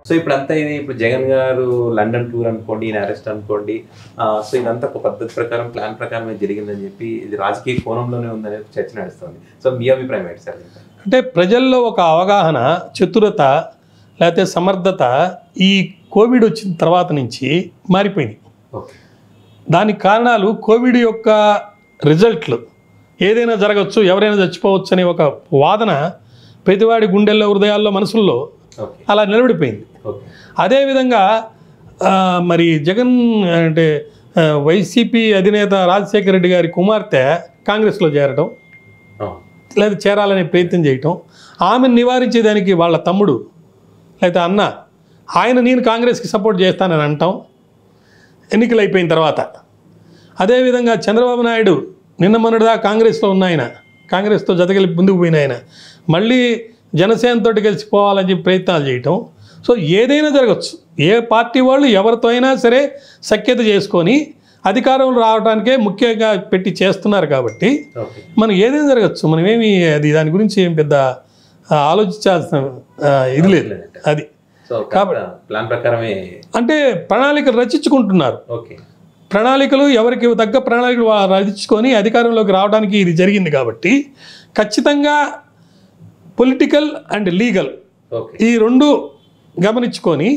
So ఇప్పుడు అంతా ఇది ఇప్పుడు జగన్ గారు లండన్ టూర్ అనుకోండి ఈయన అరెస్ట్ అనుకోండి ఆ, సో ఇదంతా ఒక పద్ధతి ప్రకారం ప్లాన్ ప్రకారమే జరిగిందని చెప్పి ఇది రాజకీయ కోణంలోనే ఉందనే చర్చ నడుస్తుంది సో మీ అభిప్రాయం ఏంటి సార్ దీనిపై? అంటే ప్రజల్లో ఒక అవగాహన చతురత లేకపోతే సమర్థత ఈ కోవిడ్ వచ్చిన తర్వాత నుంచి మారిపోయింది ఓకే దానికి కారణాలు కోవిడ్ యొక్క రిజల్ట్లు ఏదైనా జరగచ్చు ఎవరైనా చచ్చిపోవచ్చు అనే ఒక వాదన ప్రతివాడి గుండెల్లో హృదయాల్లో మనసుల్లో ఓకే అలా నిలబడిపోయింది ఓకే అదేవిధంగా ఆ, మరి జగన్ అంటే ఆ, వైసీపీ అధినేత రాజశేఖర రెడ్డి గారి కుమార్తె కాంగ్రెస్లో చేరడం అవును. లేదా చేరాలనే ప్రయత్నం చేయటం ఆమెను నివారించేదానికి వాళ్ళ తమ్ముడు లేదా అన్న ఆయన నేను కాంగ్రెస్కి సపోర్ట్ చేస్తానని అంటాం ఎన్నికలు అయిపోయిన తర్వాత అదేవిధంగా చంద్రబాబు నాయుడు నిన్న మొన్నటిదా కాంగ్రెస్లో ఉన్న ఆయన కాంగ్రెస్తో జతగలిపి ముందుకు పోయిన ఆయన మళ్ళీ జనసేనతో కలిసిపోవాలని చెప్పి ప్రయత్నాలు చేయటం సో ఏదైనా జరగచ్చు ఏ పార్టీ వాళ్ళు ఎవరితో అయినా సరే సఖ్యత చేసుకొని అధికారంలో రావడానికే ముఖ్యంగా పెట్టి చేస్తున్నారు కాబట్టి ఓకే మనం ఏదైనా జరగచ్చు మనం ఏమి అది దాని గురించి ఏం పెద్ద ఆ, ఆలోచించాల్సిన ఆ, ఇది లేదు అది సో ప్లాన్ ప్రకారమే అంటే ప్రణాళికలు రచించుకుంటున్నారు ఓకే ప్రణాళికలు ఎవరికి తగ్గ ప్రణాళికలు వా- రచించుకొని అధికారంలోకి రావడానికి ఇది జరిగింది కాబట్టి ఖచ్చితంగా పొలిటికల్ అండ్ లీగల్ ఓకే ఈ రెండు గమనించుకొని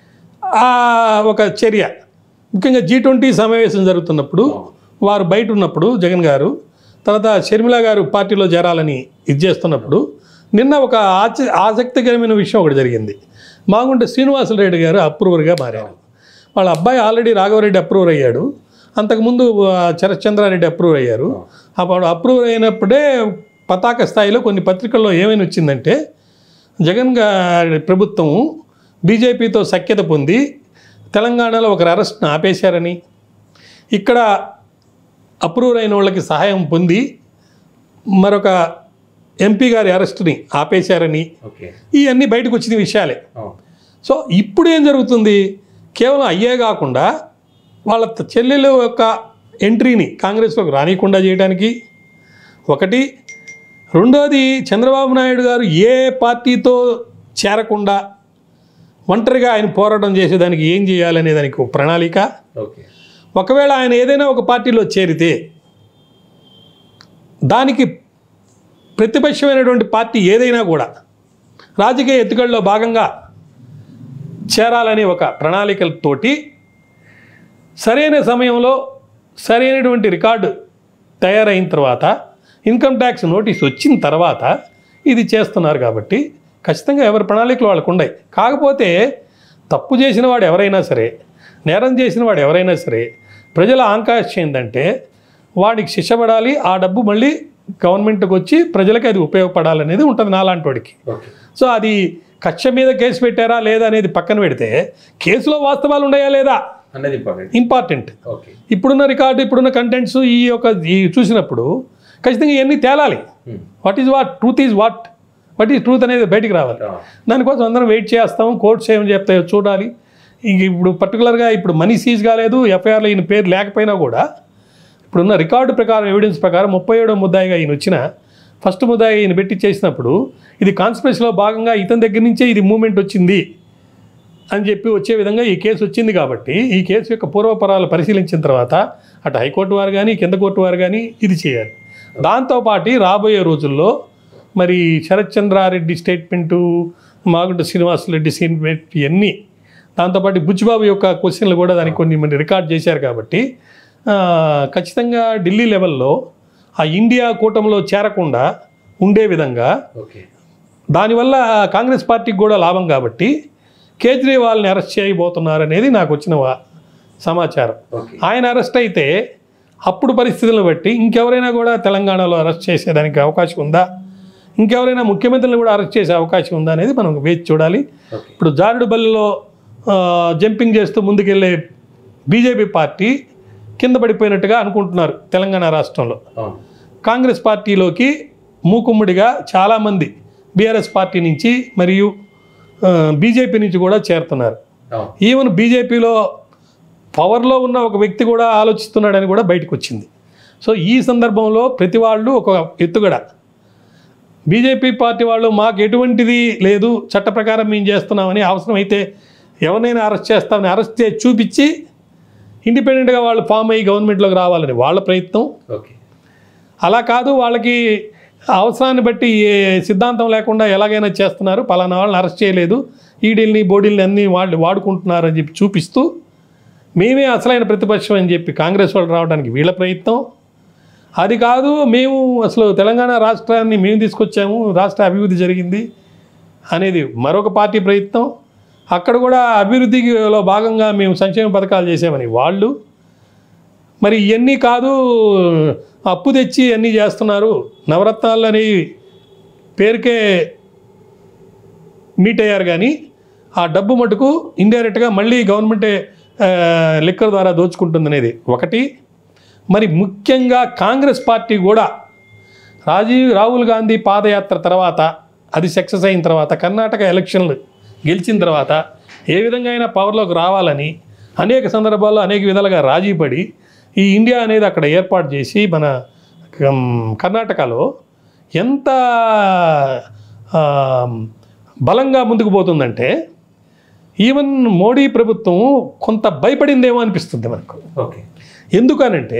ఆ ఒక చర్య ముఖ్యంగా జీ ట్వంటీ సమావేశం జరుగుతున్నప్పుడు వారు బయట ఉన్నప్పుడు జగన్ గారు తర్వాత షర్మిల గారు పార్టీలో చేరాలని ఇది చేస్తున్నప్పుడు నిన్న ఒక ఆచ ఆసక్తికరమైన విషయం ఒకటి జరిగింది మాగుంట శ్రీనివాసరెడ్డి గారు అప్రూవర్గా మారారు వాళ్ళ అబ్బాయి ఆల్రెడీ రాఘవరెడ్డి అప్రూవర్ అయ్యాడు అంతకుముందు ఆ, శరత్చంద్రారెడ్డి అప్రూవర్ అయ్యారు అప్పుడు అప్రూవర్ అయినప్పుడే పతాక స్థాయిలో కొన్ని పత్రికల్లో ఏమైనా వచ్చిందంటే జగన్ గారి ప్రభుత్వం బీజేపీతో సఖ్యత పొంది తెలంగాణలో ఒకరి అరెస్ట్ను ఆపేశారని ఇక్కడ అప్రూవర్ అయిన వాళ్ళకి సహాయం పొంది మరొక ఎంపీ గారి అరెస్ట్ని ఆపేశారని ఓకే ఇవన్నీ బయటకు వచ్చిన విషయాలే అవును సో ఇప్పుడు ఏం జరుగుతుంది కేవలం అయ్యే కాకుండా వాళ్ళ త- చెల్లెలు యొక్క ఎంట్రీని కాంగ్రెస్లోకి రానియకుండా చేయడానికి ఒకటి రెండోది చంద్రబాబు నాయుడు గారు ఏ పార్టీతో చేరకుండా ఒంటరిగా ఆయన పోరాటం చేసేదానికి ఏం చేయాలనే దానికి ఒక ప్రణాళిక ఓకే ఒకవేళ ఆయన ఏదైనా ఒక పార్టీలో చేరితే దానికి ప్రతిపక్షమైనటువంటి పార్టీ ఏదైనా కూడా రాజకీయ ఎత్తుగడలో భాగంగా చేరాలనే ఒక ప్రణాళికలతోటి సరైన సమయంలో సరైనటువంటి రికార్డు తయారైన తర్వాత ఇన్కమ్ ట్యాక్స్ నోటీస్ వచ్చిన తర్వాత ఇది చేస్తున్నారు కాబట్టి ఖచ్చితంగా ఎవరి ప్రణాళికలు వాళ్ళకు ఉన్నాయి కాకపోతే తప్పు చేసిన వాడు ఎవరైనా సరే నేరం చేసిన వాడు ఎవరైనా సరే ప్రజల ఆకాంక్ష ఏంటంటే వాడికి శిక్ష పడాలి ఆ డబ్బు మళ్ళీ గవర్నమెంట్కి వచ్చి ప్రజలకి అది ఉపయోగపడాలనేది ఉంటుంది నాలాంటి వాడికి ఓకే సో అది కక్ష మీద కేసు పెట్టారా లేదా అనేది పక్కన పెడితే కేసులో వాస్తవాలు ఉన్నాయా లేదా అన్నది ఇంపార్టెంట్ ఇంపార్టెంట్ ఓకే ఇప్పుడున్న రికార్డు ఇప్పుడున్న కంటెంట్స్ ఈ యొక్క ఈ చూసినప్పుడు ఖచ్చితంగా ఇవన్నీ తేలాలి Hmm. What is what truth is what what is truth అనేది బయటికి రావాలి ఆ, దానికోసం అందరం వెయిట్ చేస్తాం కోర్ట్స్ ఏం చెప్తాయో చూడాలి ఇంక ఇప్పుడు పర్టికులర్గా ఇప్పుడు మనీ సీజ్ కాలేదు ఎఫ్ఐఆర్లో ఈయన పేరు లేకపోయినా కూడా ఇప్పుడున్న రికార్డు ప్రకారం ఎవిడెన్స్ ప్రకారం ముప్పై ఏడో ముద్దాయిగా ఈయన వచ్చిన ఫస్ట్ ముద్దాయి ఈయన పెట్టి చేసినప్పుడు ఇది కాన్స్పిరసీలో భాగంగా ఇతని దగ్గర నుంచే ఇది మూమెంట్ వచ్చింది అని చెప్పి వచ్చే విధంగా ఈ కేసు వచ్చింది కాబట్టి ఈ కేసు యొక్క పూర్వపరాలు పరిశీలించిన తర్వాత అటు హైకోర్టు వారు కానీ కింద కోర్టు వారు కానీ ఇది చేయాలి దాంతోపాటు రాబోయే రోజుల్లో మరి శరత్ చంద్రారెడ్డి స్టేట్మెంటు మాగుంట శ్రీనివాసరెడ్డి స్టేట్మెంట్ ఇవన్నీ దాంతోపాటు బుచ్చిబాబు యొక్క క్వశ్చన్లు కూడా దానికి కొన్ని మంది రికార్డ్ చేశారు కాబట్టి ఆ, ఖచ్చితంగా ఢిల్లీ లెవెల్లో ఆ ఇండియా కూటమిలో చేరకుండా ఉండే విధంగా ఓకే దానివల్ల కాంగ్రెస్ పార్టీకి కూడా లాభం కాబట్టి కేజ్రీవాల్ని అరెస్ట్ చేయబోతున్నారు అనేది నాకు వచ్చిన వా- సమాచారం ఓకే ఆయన అరెస్ట్ అయితే అప్పుడు పరిస్థితులను బట్టి ఇంకెవరైనా కూడా తెలంగాణలో అరెస్ట్ చేసేదానికి అవకాశం ఉందా ఇంకెవరైనా ముఖ్యమంత్రులను కూడా అరెస్ట్ చేసే అవకాశం ఉందా అనేది మనం వేచి చూడాలి ఓకే ఇప్పుడు జారుడు బల్లిలో ఆ, జంపింగ్ చేస్తూ ముందుకెళ్ళే బీజేపీ పార్టీ కింద పడిపోయినట్టుగా అనుకుంటున్నారు తెలంగాణ రాష్ట్రంలో అవును కాంగ్రెస్ పార్టీలోకి మూకుమ్మడిగా చాలామంది బీఆర్ఎస్ పార్టీ నుంచి మరియు ఆ, బీజేపీ నుంచి కూడా చేరుతున్నారు అవును ఈవెన్ బీజేపీలో పవర్లో ఉన్న ఒక వ్యక్తి కూడా ఆలోచిస్తున్నాడని కూడా బయటకు వచ్చింది సో ఈ సందర్భంలో ప్రతి వాళ్ళు ఒక ఎత్తుగడ బీజేపీ పార్టీ వాళ్ళు మాకు ఎటువంటిది లేదు చట్ట ప్రకారం మేము చేస్తున్నామని అవసరమైతే ఎవరినైనా అరెస్ట్ చేస్తామని అరెస్ట్ చేసి చూపించి ఇండిపెండెంట్గా వాళ్ళు ఫామ్ అయ్యి గవర్నమెంట్లోకి రావాలని వాళ్ళ ప్రయత్నం ఓకే అలా కాదు వాళ్ళకి అవసరాన్ని బట్టి ఏ సిద్ధాంతం లేకుండా ఎలాగైనా చేస్తున్నారు పలానా వాళ్ళని అరెస్ట్ చేయలేదు ఈడీల్ని బోడీల్ని అన్నీ వాళ్ళు వాడుకుంటున్నారు అని చెప్పి చూపిస్తూ మేమే అసలైన ప్రతిపక్షం అని చెప్పి కాంగ్రెస్ వాళ్ళు రావడానికి వీళ్ళ ప్రయత్నం అది కాదు మేము అసలు తెలంగాణ రాష్ట్రాన్ని మేము తీసుకొచ్చాము రాష్ట్ర అభివృద్ధి జరిగింది అనేది మరొక పార్టీ ప్రయత్నం అక్కడ కూడా అభివృద్ధిలో భాగంగా మేము సంక్షేమ పథకాలు చేసామని వాళ్ళు మరి ఇవన్నీ కాదు అప్పు తెచ్చి అన్నీ చేస్తున్నారు నవరత్నాలు అని పేరుకే మీట్ అయ్యారు కానీ ఆ డబ్బు మటుకు ఇండైరెక్ట్గా మళ్ళీ గవర్నమెంటే ఆ, లిక్కర్ ద్వారా దోచుకుంటుంది అనేది ఒకటి మరి ముఖ్యంగా కాంగ్రెస్ పార్టీ కూడా రాజీవ్ రాహుల్ గాంధీ పాదయాత్ర తర్వాత అది సక్సెస్ అయిన తర్వాత కర్ణాటక ఎలక్షన్లు గెలిచిన తర్వాత ఏ విధంగా అయినా పవర్లోకి రావాలని అనేక సందర్భాల్లో అనేక విధాలుగా రాజీ పడి ఈ ఇండియా అనేది అక్కడ ఏర్పాటు చేసి మన కం- కర్ణాటకలో ఎంత ఆ, బలంగా ముందుకు పోతుందంటే ఈవెన్ మోడీ ప్రభుత్వం కొంత భయపడిందేమో అనిపిస్తుంది మనకు ఓకే ఎందుకనంటే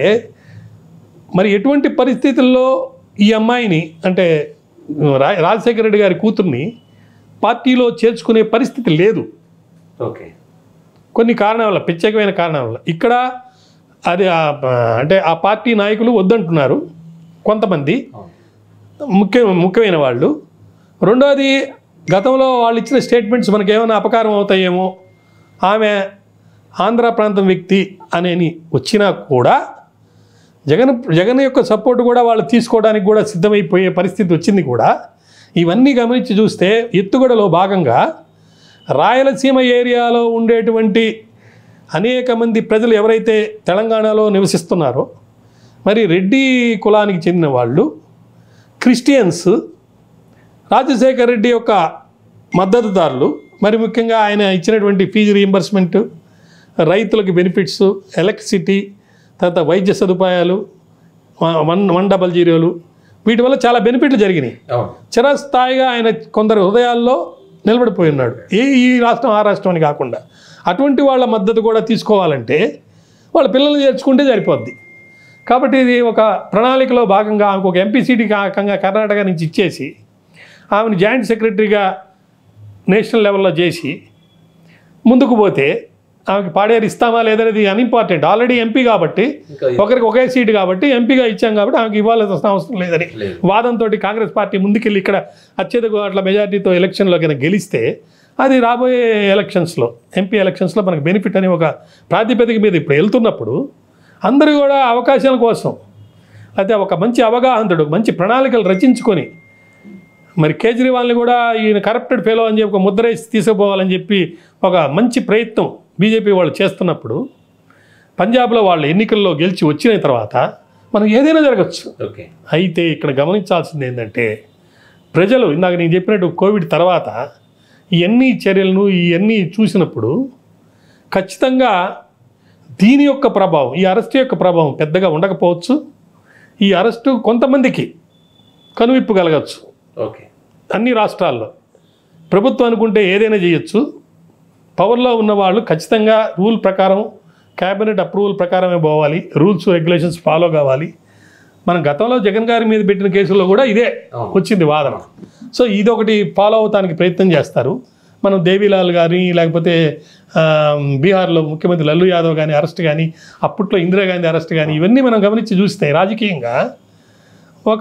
మరి ఎటువంటి పరిస్థితుల్లో ఈ అమ్మాయిని అంటే రా రాజశేఖర రెడ్డి గారి కూతుర్ని పార్టీలో చేర్చుకునే పరిస్థితి లేదు ఓకే కొన్ని కారణాల వల్ల ప్రత్యేకమైన కారణాల వల్ల ఇక్కడ అది ఆ- అంటే ఆ పార్టీ నాయకులు వద్దంటున్నారు కొంతమంది అవును ముఖ్య ముఖ్యమైన వాళ్ళు రెండోది గతంలో వాళ్ళు ఇచ్చిన స్టేట్మెంట్స్ మనకి ఏమైనా అపకారం అవుతాయేమో ఆమె ఆంధ్ర ప్రాంతం వ్యక్తి అనేని వచ్చినా కూడా జగన్ జగన్ యొక్క సపోర్ట్ కూడా వాళ్ళు తీసుకోవడానికి కూడా సిద్ధమైపోయే పరిస్థితి వచ్చింది కూడా ఇవన్నీ గమనించి చూస్తే ఎత్తుగడలో భాగంగా రాయలసీమ ఏరియాలో ఉండేటువంటి అనేక మంది ప్రజలు ఎవరైతే తెలంగాణలో నివసిస్తున్నారో మరి రెడ్డి కులానికి చెందిన వాళ్ళు క్రిస్టియన్స్ రాజశేఖర్ రెడ్డి యొక్క మద్దతుదారులు మరి ముఖ్యంగా ఆయన ఇచ్చినటువంటి ఫీజు రీయింబర్స్మెంట్ రైతులకు బెనిఫిట్స్ ఎలక్ట్రిసిటీ తర్వాత వైద్య సదుపాయాలు వన్ వన్ డబల్ జీరోలు వీటి వల్ల చాలా బెనిఫిట్లు జరిగినాయి అవును చిరస్థాయిగా ఆయన కొందరు హృదయాల్లో నిలబడిపోయి ఉన్నాడు ఏ ఈ రాష్ట్రం ఆ రాష్ట్రం అని కాకుండా అటువంటి వాళ్ళ మద్దతు కూడా తీసుకోవాలంటే వాళ్ళ పిల్లల్ని చేర్చుకుంటే సరిపోద్ది కాబట్టి ఇది ఒక ప్రణాళికలో భాగంగా ఆమెకు ఒక ఎంపీ సీటు కాకంగా కర్ణాటక నుంచి ఇచ్చేసి ఆమెను జాయింట్ సెక్రటరీగా నేషనల్ లెవెల్లో చేసి ముందుకు పోతే ఆమెకి పాడేరు ఇస్తామా లేదనేది అన్ఇంపార్టెంట్ ఆల్రెడీ ఎంపీ కాబట్టి ఇంకా ఒకరికి ఒకే సీటు కాబట్టి ఎంపీగా ఇచ్చాం కాబట్టి ఆమెకి ఇవ్వాల్సిన అవసరం లేదని లేదు వాదంతో కాంగ్రెస్ పార్టీ ముందుకెళ్ళి ఇక్కడ అత్యధిక అట్లా మెజార్టీతో ఎలక్షన్లో కనుక గెలిస్తే అది రాబోయే ఎలక్షన్స్లో ఎంపీ ఎలక్షన్స్లో మనకు బెనిఫిట్ అని ఒక ప్రాతిపదిక మీద ఇప్పుడు వెళ్తున్నప్పుడు అందరూ కూడా అవకాశాల కోసం అయితే ఒక మంచి అవగాహనతో మంచి ప్రణాళికలు రచించుకొని మరి కేజ్రీవాల్ని కూడా ఈయన కరప్టెడ్ ఫెలో అని చెప్పి ఒక ముద్ర వేసి తీసుకుపోవాలని చెప్పి ఒక మంచి ప్రయత్నం బీజేపీ వాళ్ళు చేస్తున్నప్పుడు పంజాబ్లో వాళ్ళు ఎన్నికల్లో గెలిచి వచ్చిన తర్వాత మనం ఏదైనా జరగచ్చు ఓకే అయితే ఇక్కడ గమనించాల్సింది ఏంటంటే ప్రజలు ఇందాక నేను చెప్పినట్టు కోవిడ్ తర్వాత ఇవన్నీ చర్యలను ఇవన్నీ చూసినప్పుడు ఖచ్చితంగా దీని యొక్క ప్రభావం ఈ అరెస్ట్ యొక్క ప్రభావం పెద్దగా ఉండకపోవచ్చు ఈ అరెస్టు కొంతమందికి కనువిప్పు కలగచ్చు ఓకే అన్ని రాష్ట్రాల్లో ప్రభుత్వం అనుకుంటే ఏదైనా చేయొచ్చు పవర్లో ఉన్న వాళ్ళు ఖచ్చితంగా రూల్ ప్రకారం క్యాబినెట్ అప్రూవల్ ప్రకారమే పోవాలి రూల్స్ రెగ్యులేషన్స్ ఫాలో కావాలి మనం గతంలో జగన్ గారి మీద పెట్టిన కేసుల్లో కూడా ఇదే అవును. వచ్చింది వాదన సో ఇది ఒకటి ఫాలో అవటానికి ప్రయత్నం చేస్తారు మనం దేవీలాల్ గారి లేకపోతే ఆ, బీహార్లో ముఖ్యమంత్రి లల్లు యాదవ్ కానీ అరెస్ట్ కానీ అప్పట్లో ఇందిరాగాంధీ అరెస్ట్ కానీ ఇవన్నీ మనం గమనించి చూస్తే రాజకీయంగా ఒక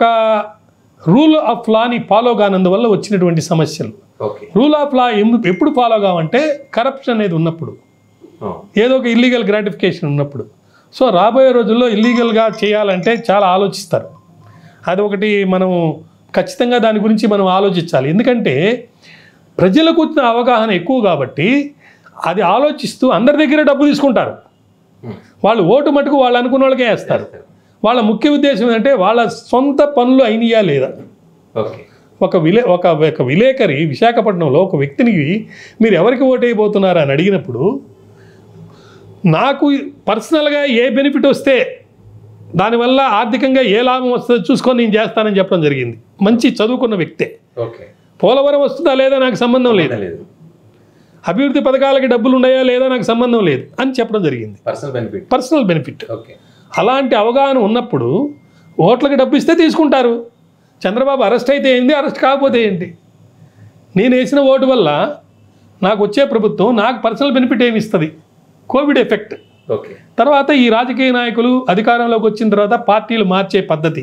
రూల్ ఆఫ్ లాని ఫాలో కానందువల్ల వచ్చినటువంటి సమస్యలు ఓకే రూల్ ఆఫ్ లా ఎందు- ఎప్పుడు ఫాలో కావంటే కరప్షన్ అనేది ఉన్నప్పుడు అవును. ఏదో ఒక ఇల్లీగల్ గ్రాటిఫికేషన్ ఉన్నప్పుడు సో రాబోయే రోజుల్లో ఇల్లీగల్గా చేయాలంటే చాలా ఆలోచిస్తారు అది ఒకటి మనం ఖచ్చితంగా దాని గురించి మనం ఆలోచించాలి ఎందుకంటే ప్రజలకు వచ్చిన అవగాహన ఎక్కువ కాబట్టి అది ఆలోచిస్తూ అందరి దగ్గర డబ్బు తీసుకుంటారు Hmm. వాళ్ళు ఓటు మటుకు వాళ్ళు అనుకున్న వాళ్ళకే వేస్తారు వాళ్ళ ముఖ్య ఉద్దేశం ఏంటంటే వాళ్ళ సొంత పనులు అయినయా లేదా ఓకే ఒక విలే ఒక ఒక విలేకరి విశాఖపట్నంలో ఒక వ్యక్తిని మీరు ఎవరికి ఓటు వేయబోతున్నారు అని అడిగినప్పుడు నాకు పర్సనల్గా ఏ బెనిఫిట్ వస్తే దానివల్ల ఆర్థికంగా ఏ లాభం వస్తుందో చూసుకొని నేను చేస్తానని చెప్పడం జరిగింది మంచి చదువుకున్న వ్యక్తే ఓకే పోలవరం వస్తుందా లేదా నాకు సంబంధం లేదు లేదు అభివృద్ధి పథకాలకి డబ్బులు ఉన్నాయా లేదా నాకు సంబంధం లేదు అని చెప్పడం జరిగింది personal benefit personal benefit okay అలాంటి అవగాహన ఉన్నప్పుడు ఓట్లకి డబ్బు ఇస్తే తీసుకుంటారు చంద్రబాబు అరెస్ట్ అయితే ఏంటి అరెస్ట్ కాకపోతే ఏంటి నేను వేసిన ఓటు వల్ల నాకు వచ్చే ప్రభుత్వం నాకు పర్సనల్ బెనిఫిట్ ఏమి ఇస్తుంది కోవిడ్ ఎఫెక్ట్ ఓకే తర్వాత ఈ రాజకీయ నాయకులు అధికారంలోకి వచ్చిన తర్వాత పార్టీలు మార్చే పద్ధతి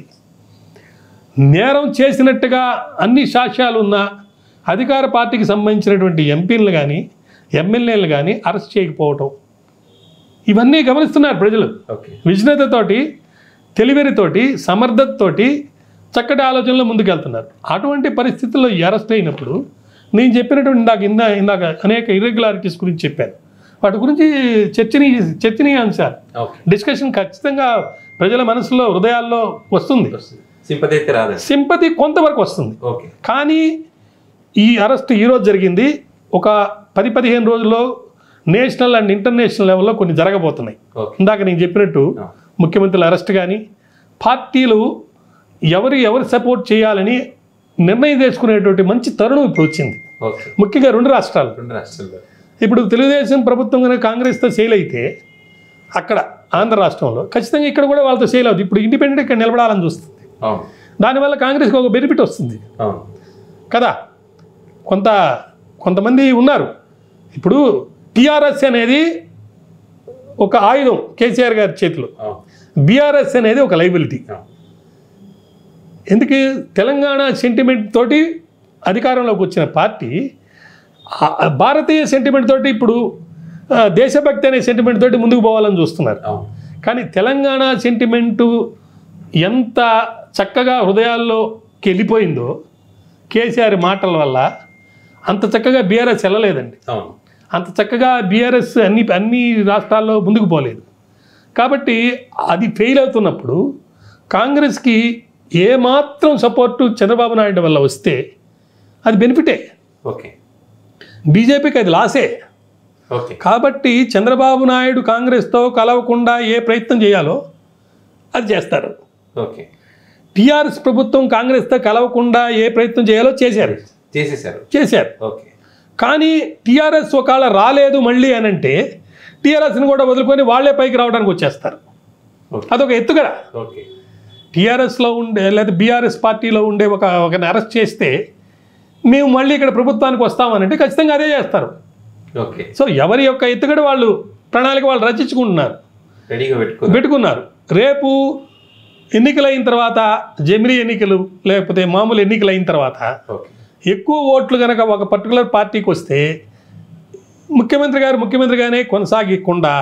నేరం చేసినట్టుగా అన్ని సాక్ష్యాలు ఉన్న అధికార పార్టీకి సంబంధించినటువంటి ఎంపీలను కానీ ఎమ్మెల్యేలు కానీ అరెస్ట్ చేయకపోవటం ఇవన్నీ గమనిస్తున్నారు ప్రజలు ఓకే విజ్ఞతతోటి తెలివితోటి సమర్థతతోటి చక్కటి ఆలోచనలో ముందుకెళ్తున్నారు అటువంటి పరిస్థితుల్లో ఈ అరెస్ట్ అయినప్పుడు నేను చెప్పినటువంటి ఇందాక ఇందా ఇందాక అనేక ఇర్రెగ్యులారిటీస్ గురించి చెప్పాను వాటి గురించి చర్చనీ చర్చనీయాంశాలు ఓకే డిస్కషన్ ఖచ్చితంగా ప్రజల మనసులో హృదయాల్లో వస్తుంది సింపతి అయితే రాదు సింపతి కొంతవరకు వస్తుంది ఓకే కానీ ఈ అరెస్ట్ ఈరోజు జరిగింది ఒక పది పదిహేను రోజుల్లో నేషనల్ అండ్ ఇంటర్నేషనల్ లెవెల్లో కొన్ని జరగబోతున్నాయి ఓకే ఇందాక నేను చెప్పినట్టు ఆ. ముఖ్యమంత్రుల అరెస్ట్ కానీ పార్టీలు ఎవరు ఎవరు సపోర్ట్ చేయాలని నిర్ణయం చేసుకునేటువంటి మంచి తరుణం ఇప్పుడు వచ్చింది ఓకే ముఖ్యంగా రెండు రాష్ట్రాలు రెండు రాష్ట్రాల్లో ఇప్పుడు తెలుగుదేశం ప్రభుత్వం కనుక కాంగ్రెస్తో సేల్ అయితే అక్కడ ఆంధ్ర రాష్ట్రంలో ఖచ్చితంగా ఇక్కడ కూడా వాళ్ళతో సేల్ అవుతుంది ఇప్పుడు ఇండిపెండెంట్ ఇక్కడ నిలబడాలని చూస్తుంది అవును దానివల్ల కాంగ్రెస్కి ఒక బెనిఫిట్ వస్తుంది అవును కదా కొంత కొంతమంది ఉన్నారు ఇప్పుడు టీఆర్ఎస్ అనేది ఒక ఆయుధం కేసీఆర్ గారి చేతిలో అవును బీఆర్ఎస్ అనేది ఒక లైబిలిటీ అవును ఎందుకు తెలంగాణ సెంటిమెంట్ తోటి అధికారంలోకి వచ్చిన పార్టీ ఆ- ఆ భారతీయ సెంటిమెంట్ తోటి ఇప్పుడు ఆ, దేశభక్తి అనే సెంటిమెంట్ తోటి ముందుకు పోవాలని చూస్తున్నారు అవును కానీ తెలంగాణ సెంటిమెంటు ఎంత చక్కగా హృదయాల్లోకి వెళ్ళిపోయిందో కేసీఆర్ మాటల వల్ల అంత చక్కగా బీఆర్ఎస్ వెళ్ళలేదండి అవును అంత చక్కగా బీఆర్ఎస్ అన్ని అన్ని రాష్ట్రాల్లో ముందుకు పోలేదు కాబట్టి అది ఫెయిల్ అవుతున్నప్పుడు కాంగ్రెస్కి ఏమాత్రం సపోర్టు చంద్రబాబు నాయుడు వల్ల వస్తే అది బెనిఫిటే ఓకే బీజేపీకి అది లాసే ఓకే కాబట్టి చంద్రబాబు నాయుడు కాంగ్రెస్తో కలవకుండా ఏ ప్రయత్నం చేయాలో అది చేస్తారు ఓకే టీఆర్ఎస్ ప్రభుత్వం కాంగ్రెస్తో కలవకుండా ఏ ప్రయత్నం చేయాలో చేశారు చేసేసారు చేశారు ఓకే కానీ టీఆర్ఎస్ ఒకవేళ రాలేదు మళ్ళీ అని అంటే టీఆర్ఎస్ని కూడా వదులుకొని వాళ్ళే పైకి రావడానికి వచ్చేస్తారు ఓకే అదొక ఎత్తుగడ ఓకే టీఆర్ఎస్లో ఉండే లేదా బీఆర్ఎస్ పార్టీలో ఉండే ఒక ఒకరిని అరెస్ట్ చేస్తే మేము మళ్ళీ ఇక్కడ ప్రభుత్వానికి వస్తామని అంటే ఖచ్చితంగా అదే చేస్తారు ఓకే సో ఎవరి యొక్క ఎత్తుగడ వాళ్ళు ప్రణాళిక వాళ్ళు రచించుకుంటున్నారు రెడీగా పెట్టుకో పెట్టుకున్నారు రేపు ఎన్నికలు అయిన తర్వాత జమిలీ ఎన్నికలు లేకపోతే మామూలు ఎన్నికలు అయిన తర్వాత ఓకే ఎక్కువ ఓట్లు కనుక ఒక పర్టికులర్ పార్టీకి వస్తే ముఖ్యమంత్రి గారు ముఖ్యమంత్రిగానే కొనసాగకుండా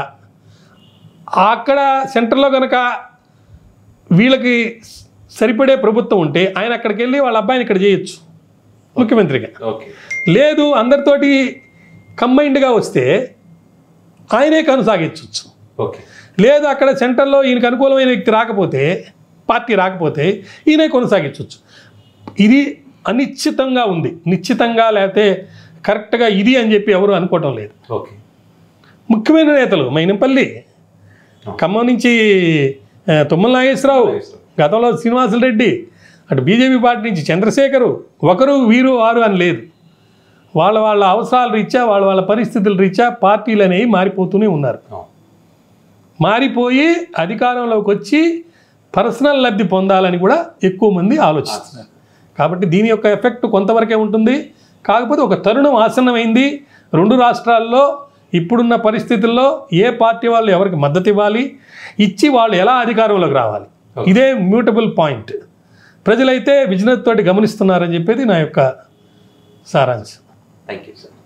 అక్కడ సెంటర్లో కనుక వీళ్ళకి సరిపడే ప్రభుత్వం ఉంటే ఆయన అక్కడికి వెళ్ళి వాళ్ళ అబ్బాయిని ఇక్కడ చేయొచ్చు ముఖ్యమంత్రిగా ఓకే లేదు అందరితోటి కంబైన్డ్గా వస్తే ఆయనే కొనసాగించవచ్చు ఓకే లేదు అక్కడ సెంటర్లో ఈయనకు అనుకూలమైన వ్యక్తి రాకపోతే పార్టీ రాకపోతే ఈయనే కొనసాగించవచ్చు ఇది అనిశ్చితంగా ఉంది నిశ్చితంగా లేకపోతే కరెక్ట్గా ఇది అని చెప్పి ఎవరు అనుకోవటం లేదు ఓకే ముఖ్యమైన నేతలు మైనంపల్లి ఖమ్మం నుంచి ఆ, తుమ్మల నాగేశ్వరరావు గతంలో శ్రీనివాసులు రెడ్డి అటు బీజేపీ పార్టీ నుంచి చంద్రశేఖరు ఒకరు వీరు వారు అని లేదు వాళ్ళ వాళ్ళ అవసరాల రీత్యా వాళ్ళ వాళ్ళ పరిస్థితుల రీత్యా పార్టీలు అనేవి మారిపోతూనే ఉన్నారు అవును మారిపోయి అధికారంలోకి వచ్చి పర్సనల్ లబ్ధి పొందాలని కూడా ఎక్కువ మంది ఆలోచిస్తున్నారు కాబట్టి దీని యొక్క ఎఫెక్ట్ కొంతవరకే ఉంటుంది కాకపోతే ఒక తరుణం ఆసన్నమైంది రెండు రాష్ట్రాల్లో ఇప్పుడున్న పరిస్థితుల్లో ఏ పార్టీ వాళ్ళు ఎవరికి మద్దతు ఇవ్వాలి ఇచ్చి వాళ్ళు ఎలా అధికారంలోకి రావాలి ఇదే మ్యూటబుల్ పాయింట్ ప్రజలైతే విజనత్ తోటి గమనిస్తున్నారని చెప్పేది నా యొక్క సారాంశం థ్యాంక్ యూ సార్